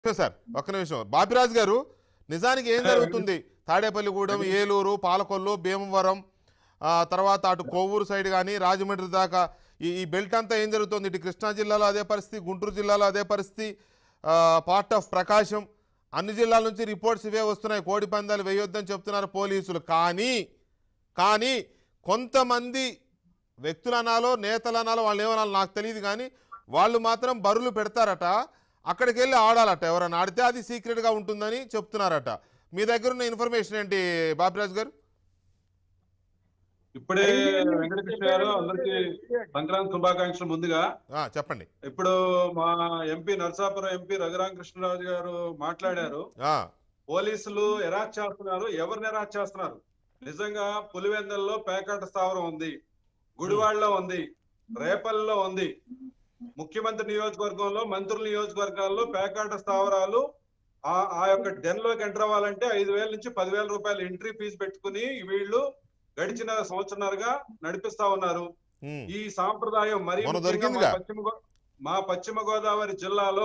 Okay sir ఒక్క నిమిషం బాపిరాజు గారు నిజానికి ఏం జరుగుతుంది తాడేపల్లిగూడెం ఏలూరు పాలకొల్లు భీమవరం ఆ, తర్వాత అటు కోవూరు సైడ్ కానీ రాజమండ్రి దాకా ఈ ఈ బెల్ట్ అంతా ఏం జరుగుతుంది ఇటు కృష్ణా జిల్లాలో అదే పరిస్థితి గుంటూరు జిల్లాలో అదే పరిస్థితి పార్ట్ ఆఫ్ ప్రకాశం అన్ని జిల్లాల నుంచి రిపోర్ట్స్ ఇవే వస్తున్నాయి కోడి పందాలు వేయొద్దని చెప్తున్నారు పోలీసులు కానీ కానీ కొంతమంది వ్యక్తులు అనాలో నేతలు అనాలో వాళ్ళు ఏమనాలో నాకు తెలియదు కానీ వాళ్ళు మాత్రం బరులు పెడతారట అక్కడికి వెళ్ళి ఆడాలట ఎవరైనా ఆడితే అది సీక్రెట్గా ఉంటుందని చెప్తున్నారట మీ దగ్గర ఉన్న ఇన్ఫర్మేషన్ ఏంటి బాపిరాజు గారు ఇప్పుడే వెంకటకృష్ణ గారు అందరికి సంక్రాంతి శుభాకాంక్షలు ముందుగా ఆ, చెప్పండి ఇప్పుడు మా ఎంపీ నరసాపురం ఎంపీ రఘురామ కృష్ణరాజు గారు మాట్లాడారు ఆ, పోలీసులు ఎరాచ్ చేస్తున్నారు ఎవరిని ఎరాచ్ చేస్తున్నారు నిజంగా పులివెందల్లో పేకాట స్థావరం ఉంది గుడివాడలో ఉంది రేపల్లో ఉంది ముఖ్యమంత్రి నియోజకవర్గంలో మంత్రుల నియోజకవర్గాల్లో పేకాట స్థావరాలు ఆ ఆ యొక్క డెన్ లోకి ఎంటర్ అవ్వాలంటే ఐదు వేల నుంచి పదివేల రూపాయలు ఎంట్రీ ఫీజు పెట్టుకుని వీళ్ళు గడిచిన సంవత్సరాలుగా నడిపిస్తా ఉన్నారు ఉమ్, ఈ సాంప్రదాయం మరి మొన్న ముఖ్యంగా మా దొరికిందిగా. పశ్చిమ గో- మా పశ్చిమ గోదావరి జిల్లాలో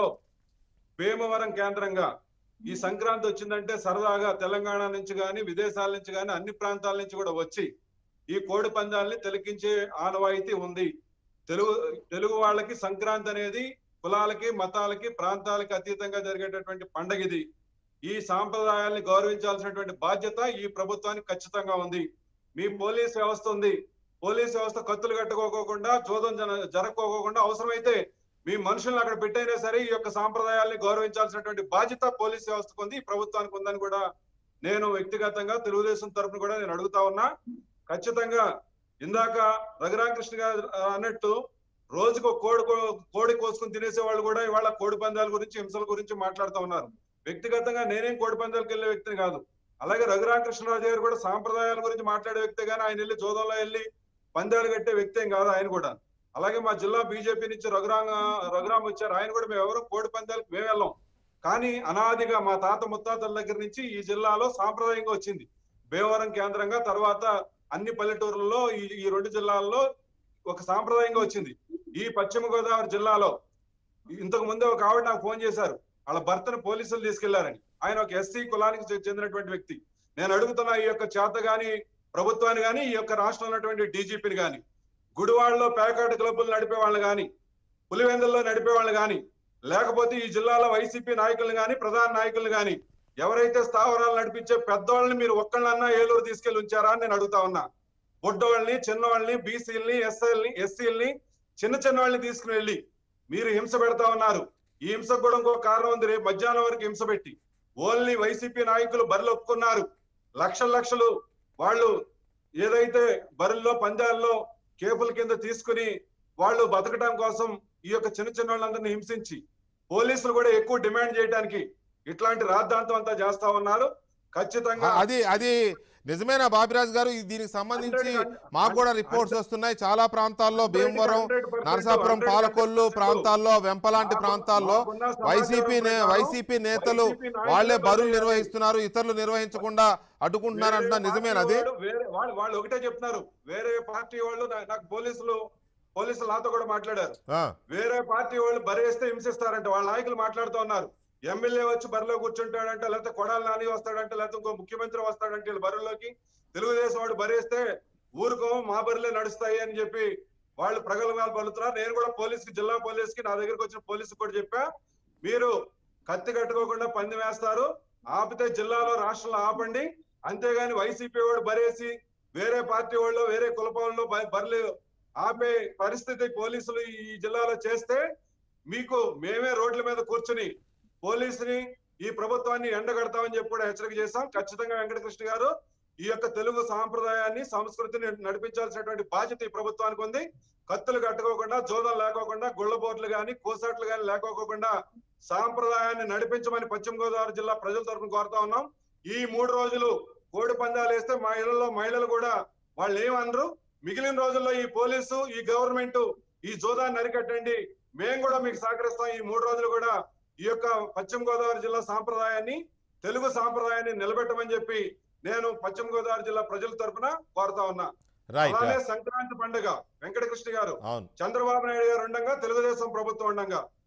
భీమవరం కేంద్రంగా ఈ సంక్రాంతి వచ్చిందంటే సరదాగా తెలంగాణ నుంచి గాని విదేశాల నుంచి గాని అన్ని ప్రాంతాల నుంచి కూడా వచ్చి ఈ కోడి పందాలని తిలకించే ఆనవాయితీ ఉంది తెలుగు తెలుగు వాళ్ళకి సంక్రాంతి అనేది కులాలకి మతాలకి ప్రాంతాలకి అతీతంగా జరిగేటటువంటి పండగ ఇది ఈ సాంప్రదాయాల్ని గౌరవించాల్సినటువంటి బాధ్యత ఈ ప్రభుత్వానికి ఖచ్చితంగా ఉంది మీ పోలీస్ వ్యవస్థ ఉంది పోలీస్ వ్యవస్థ కత్తులు కట్టుకోకుండా జోదం జన- జరగకోకుండా అవసరమైతే మీ మనుషులను అక్కడ పెట్టైనా సరే ఈ యొక్క సాంప్రదాయాల్ని గౌరవించాల్సినటువంటి బాధ్యత పోలీస్ వ్యవస్థకు ఉంది ఈ ప్రభుత్వానికి ఉందని కూడా నేను వ్యక్తిగతంగా తెలుగుదేశం తరఫున కూడా నేను అడుగుతా ఉన్నా ఖచ్చితంగా ఇందాక రఘురామకృష్ణ గారు అన్నట్టు రోజుకు ఒక కోడి కో- కోడి కోసుకుని తినేసే వాళ్ళు కూడా ఇవాళ కోడి పందాల గురించి హింసల గురించి మాట్లాడుతూ ఉన్నారు వ్యక్తిగతంగా నేనేం కోడి పందాలకు వెళ్ళే వ్యక్తిని కాదు అలాగే రఘురామకృష్ణరాజు గారు కూడా సాంప్రదాయాల గురించి మాట్లాడే వ్యక్తే కానీ ఆయన వెళ్ళి జోదంలో వెళ్ళి పందాలు కట్టే వ్యక్తి ఏం కాదు ఆయన కూడా అలాగే మా జిల్లా బీజేపీ నుంచి రఘురామ రఘురామ్ వచ్చారు ఆయన కూడా మేము ఎవరు కోడి పందాలకు మేము వెళ్ళాం కానీ అనాదిగా మా తాత ముత్తాతల దగ్గర నుంచి ఈ జిల్లాలో సాంప్రదాయంగా వచ్చింది భీమవరం కేంద్రంగా తర్వాత అన్ని పల్లెటూర్లలో ఈ ఈ రెండు జిల్లాల్లో ఒక సాంప్రదాయంగా వచ్చింది ఈ పశ్చిమ గోదావరి జిల్లాలో ఇంతకు ముందే ఒక ఆవిడ నాకు ఫోన్ చేశారు వాళ్ళ భర్తను పోలీసులు తీసుకెళ్లారని ఆయన ఒక ఎస్సీ కులానికి చె- చెందినటువంటి వ్యక్తి నేను అడుగుతున్నా ఈ యొక్క చేత గాని ప్రభుత్వాన్ని గాని ఈ యొక్క రాష్ట్రంలో ఉన్నటువంటి డీజీపీని గాని గుడివాడలో పేకాట క్లబ్బులు నడిపే వాళ్ళు గాని పులివెందుల్లో నడిపే వాళ్ళు గాని లేకపోతే ఈ జిల్లాలో వైసీపీ నాయకులను గాని ప్రధాన నాయకులను గాని ఎవరైతే స్థావరాలు నడిపించే పెద్దవాళ్ళని మీరు ఒక్కళ్ళన్నా ఏలూరు తీసుకెళ్లి ఉంచారా అని నేను అడుగుతా ఉన్నా బుడ్డవాళ్ళని చిన్నవాళ్ళని బీసీలని ఎస్ఐల్ని ఎస్సీలని చిన్న చిన్న వాళ్ళని తీసుకుని వెళ్ళి మీరు హింస పెడతా ఉన్నారు ఈ హింసకు కూడా ఇంకో కారణం ఉంది రేపు మధ్యాహ్నం వరకు హింస పెట్టి ఓన్లీ వైసీపీ నాయకులు బరిలో ఒప్పుకున్నారు లక్షల లక్షలు వాళ్ళు ఏదైతే బరిలో పందాల్లో కేబుల్ కింద తీసుకుని వాళ్ళు బతకడం కోసం ఈ యొక్క చిన్న చిన్న వాళ్ళందరినీ హింసించి పోలీసులు కూడా ఎక్కువ డిమాండ్ చేయడానికి ఇట్లాంటి రాద్ధాంతం అంతా చేస్తా ఉన్నారు ఖచ్చితంగా అది అది నిజమేనా బాపిరాజు గారు ఈ దీనికి సంబంధించి మాకు కూడా రిపోర్ట్స్ వస్తున్నాయి చాలా ప్రాంతాల్లో భీమవరం నరసాపురం పాలకొల్లు ప్రాంతాల్లో వెంపలాంటి ప్రాంతాల్లో వైసీపీ నే- వైసీపీ నేతలు వాళ్ళే బరులు నిర్వహిస్తున్నారు ఇతరులు నిర్వహించకుండా అడ్డుకుంటున్నారు అంటున్నా నిజమేనా అది వాడు వేరే వాళ్ళు వాళ్ళు ఒకటే చెప్తున్నారు వేరే పార్టీ వాళ్ళు నా- నాకు పోలీసులు పోలీసులు నాతో కూడా మాట్లాడారు ఆ, వేరే పార్టీ వాళ్ళు బరేస్తే హింసిస్తారంట వాళ్ళ నాయకులు మాట్లాడుతూ ఉన్నారు ఎమ్మెల్యే వచ్చి బరిలో కూర్చుంటాడంట లేకపోతే కొడాలి నాని వస్తాడంట లేకపోతే ఇంకో ముఖ్యమంత్రి వస్తాడంటే వీళ్ళు బరిలోకి తెలుగుదేశం వాడు బరేస్తే ఊరుకో మా బరిలే నడుస్తాయి అని చెప్పి వాళ్ళు ప్రగల్భాలు పలుతున్నారు నేను కూడా పోలీస్ కి జిల్లా పోలీస్ కి నా దగ్గరకు వచ్చిన పోలీసు కూడా చెప్పా మీరు కత్తి కట్టుకోకుండా పంది వేస్తారు ఆపితే జిల్లాలో రాష్ట్రంలో ఆపండి అంతేగాని వైసీపీ వాడు బరేసి వేరే పార్టీ వాళ్ళు వేరే కులపాలలో బరిలు ఆపే పరిస్థితి పోలీసులు ఈ జిల్లాలో చేస్తే మీకు మేమే రోడ్ల మీద కూర్చుని పోలీసుని ఈ ప్రభుత్వాన్ని ఎండగడతామని చెప్పి కూడా హెచ్చరిక చేశాం ఖచ్చితంగా వెంకటకృష్ణ గారు ఈ యొక్క తెలుగు సాంప్రదాయాన్ని సంస్కృతిని నడిపించాల్సినటువంటి బాధ్యత ఈ ప్రభుత్వానికి ఉంది కత్తులు కట్టుకోకుండా జోదం లేకోకుండా గుళ్ళబోట్లు గాని కోసాట్లు గాని లేకోకుండా సాంప్రదాయాన్ని నడిపించమని పశ్చిమ గోదావరి జిల్లా ప్రజల తరఫున కోరుతా ఉన్నాం ఈ మూడు రోజులు కోడి పందాలు వేస్తే మా ఇళ్లలో మహిళలు కూడా వాళ్ళు ఏమనరు మిగిలిన రోజుల్లో ఈ పోలీసు ఈ గవర్నమెంట్ ఈ జోదాన్ని అరికట్టండి మేము కూడా మీకు సహకరిస్తాం ఈ మూడు రోజులు కూడా ఈ యొక్క పశ్చిమ గోదావరి జిల్లా సాంప్రదాయాన్ని తెలుగు సాంప్రదాయాన్ని నిలబెట్టమని చెప్పి నేను పశ్చిమ గోదావరి జిల్లా ప్రజల తరపున కోరుతా ఉన్నా రైట్ అలానే సంక్రాంతి పండుగ వెంకటకృష్ణ గారు అవును చంద్రబాబు నాయుడు గారు ఉండగా తెలుగుదేశం ప్రభుత్వం ఉండగా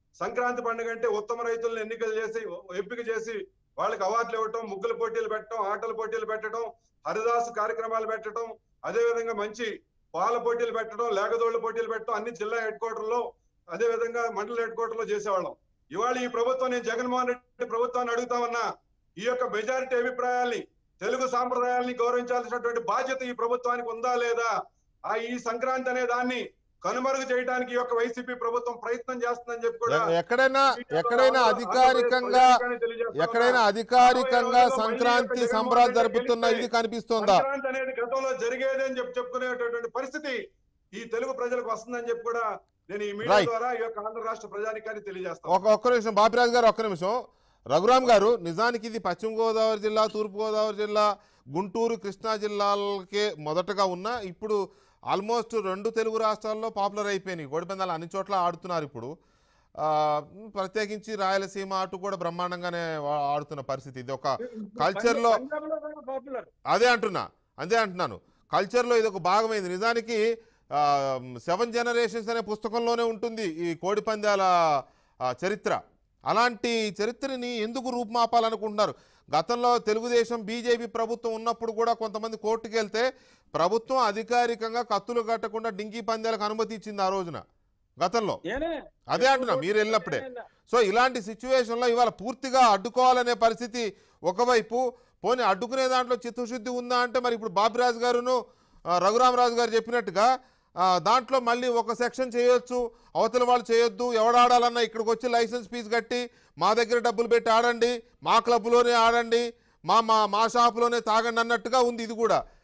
సంక్రాంతి పండుగ అంటే ఉత్తమ రైతులను ఎన్నికలు చేసి ఎంపిక చేసి వాళ్ళకి అవార్డులు ఇవ్వటం ముగ్గుల పోటీలు పెట్టడం ఆటల పోటీలు పెట్టడం హరిదాసు కార్యక్రమాలు పెట్టడం అదే విధంగా మంచి పాల పోటీలు పెట్టడం లేగదోళ్ల పోటీలు పెట్టడం అన్ని జిల్లా హెడ్ క్వార్టర్ లో అదే విధంగా మండల హెడ్ క్వార్టర్ లో చేసేవాళ్ళం ఇవాళ ఈ ప్రభుత్వం నేను జగన్మోహన్ రెడ్డి ప్రభుత్వాన్ని అడుగుతా ఉన్నా ఈ యొక్క మెజారిటీ అభిప్రాయాల్ని తెలుగు సాంప్రదాయాల్ని గౌరవించాల్సినటువంటి బాధ్యత ఈ ప్రభుత్వానికి ఉందా లేదా ఆ ఈ సంక్రాంతి అనే దాన్ని కనుమరుగు చేయడానికి ఈ యొక్క వైసీపీ ప్రభుత్వం ప్రయత్నం చేస్తుందని చెప్పి కూడా ఎ- ఎక్కడైనా ఎక్కడైనా అధికారికంగా ఎక్కడైనా అధికారికంగా సంక్రాంతి సంబరాలు జరుపుతున్న ఇది కనిపిస్తోందా సంక్రాంతి అనేది గతంలో జరిగేది అని చెప్పి చెప్పుకునేటటువంటి పరిస్థితి ఈ తెలుగు ప్రజలకు వస్తుందని చెప్పి కూడా నేను ఈ మీడియా Right. ద్వారా ఈ యొక్క ఆంధ్ర రాష్ట్ర ప్రజానికాన్ని తెలియజేస్తాను ఒక ఒక్క నిమిషం బాపిరాజు గారు ఒక్క నిమిషం రఘురామ్ గారు నిజానికి ఇది పశ్చిమ గోదావరి జిల్లా తూర్పు గోదావరి జిల్లా గుంటూరు కృష్ణా జిల్లాలకే మొదటగా ఉన్న ఇప్పుడు ఆల్మోస్ట్ రెండు తెలుగు రాష్ట్రాల్లో పాపులర్ అయిపోయినాయి కోడిపందాలు అన్ని చోట్ల ఆడుతున్నారు ఇప్పుడు ఆ, ప్రత్యేకించి రాయలసీమ అటు కూడా బ్రహ్మాండంగానే వా- ఆడుతున్న పరిస్థితి ఇది ఒక కల్చర్లో పాపులర్ అదే అంటున్నా అదే అంటున్నాను కల్చర్లో ఇది ఒక భాగమైంది నిజానికి సెవెన్ జనరేషన్స్ అనే పుస్తకంలోనే ఉంటుంది ఈ కోడి పందాల ఆ, చరిత్ర అలాంటి చరిత్రని ఎందుకు రూపుమాపాలనుకుంటున్నారు గతంలో తెలుగుదేశం బీజేపీ ప్రభుత్వం ఉన్నప్పుడు కూడా కొంతమంది కోర్టుకు వెళ్తే ప్రభుత్వం అధికారికంగా కత్తులు కట్టకుండా డింకీ పందాలకు అనుమతి ఇచ్చింది ఆ రోజున గతంలో అదే అంటున్నా మీరు వెళ్ళినప్పుడే సో ఇలాంటి సిచ్యువేషన్లో ఇవాళ పూర్తిగా అడ్డుకోవాలనే పరిస్థితి ఒకవైపు పోనీ అడ్డుకునే దాంట్లో చిత్తశుద్ధి ఉందా అంటే మరి ఇప్పుడు బాబిరాజు గారును ఆ, రఘురామరాజు గారు చెప్పినట్టుగా ఆ, దాంట్లో మళ్ళీ ఒక సెక్షన్ చేయొచ్చు అవతల వాళ్ళు చేయొద్దు ఎవడాడాలన్నా ఇక్కడికి వచ్చి లైసెన్స్ ఫీజు కట్టి మా దగ్గర డబ్బులు పెట్టి ఆడండి మా క్లబ్లోనే ఆడండి మా మా మా షాపులోనే తాగండి అన్నట్టుగా ఉంది ఇది కూడా